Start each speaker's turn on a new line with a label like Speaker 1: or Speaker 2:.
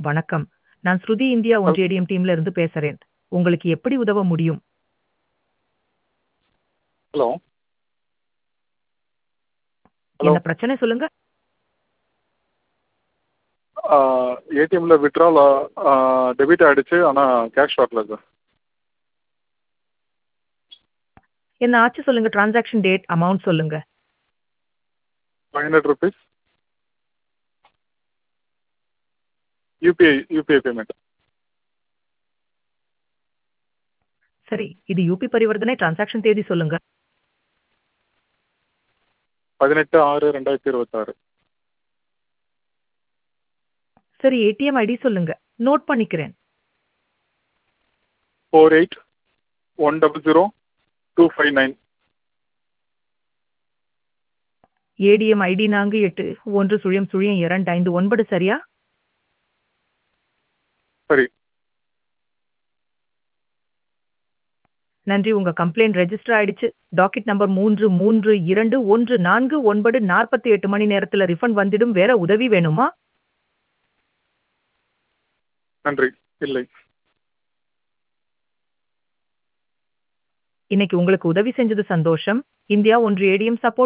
Speaker 1: வணக்கம் நான் ஸ்ருதி இந்தியா ஒன்றியடிஎம் டீம்ல இருந்து பேசுறேன் உங்களுக்கு எப்படி உதவ முடியும்
Speaker 2: ஹலோ ஹலோ
Speaker 1: என்ன பிரச்சனை சொல்லுங்க
Speaker 2: ஏடிஎம்ல விட்ரால் டெபிட் ஆகிடுச்சு ஆனால் கேஷ் வரல சார்
Speaker 1: என்ன ஆச்சு சொல்லுங்க டிரான்சாக்ஷன் டேட் அமௌண்ட் சொல்லுங்க
Speaker 2: five hundred rupees UPI UPI payment
Speaker 1: சரி இது யூபி பரிவர்த்தனை டிரான்சாக்ஷன் தேதி சொல்லுங்க
Speaker 2: பதினெட்டு ஆறு ரெண்டாயிரத்தி இருபத்தாறு
Speaker 1: சரி ஏடிஎம் ஐடி சொல்லுங்க நோட் பண்ணிக்கிறேன்
Speaker 2: four eight one double zero two five nine
Speaker 1: ATM ID நான்கு எட்டு ஒன்று சுழியம் சுழியம் இரண்டு ஐந்து ஒன்பது சரியா
Speaker 2: சரி
Speaker 1: நன்றி உங்க கம்ப்ளைண்ட் ரெஜிஸ்டர் ஆயிடுச்சு டாக்கெட் நம்பர் மூன்று மூன்று இரண்டு ஒன்று நான்கு ஒன்பது நாற்பத்தி எட்டு மணி நேரத்துல ரிஃபண்ட் வந்துடும் வேற உதவி வேணுமா
Speaker 2: நன்றி இல்லை
Speaker 1: இன்னைக்கு உங்களுக்கு உதவி செஞ்சது சந்தோஷம் இந்தியா ஒன்று ஏடிஎம் சப்போர்ட்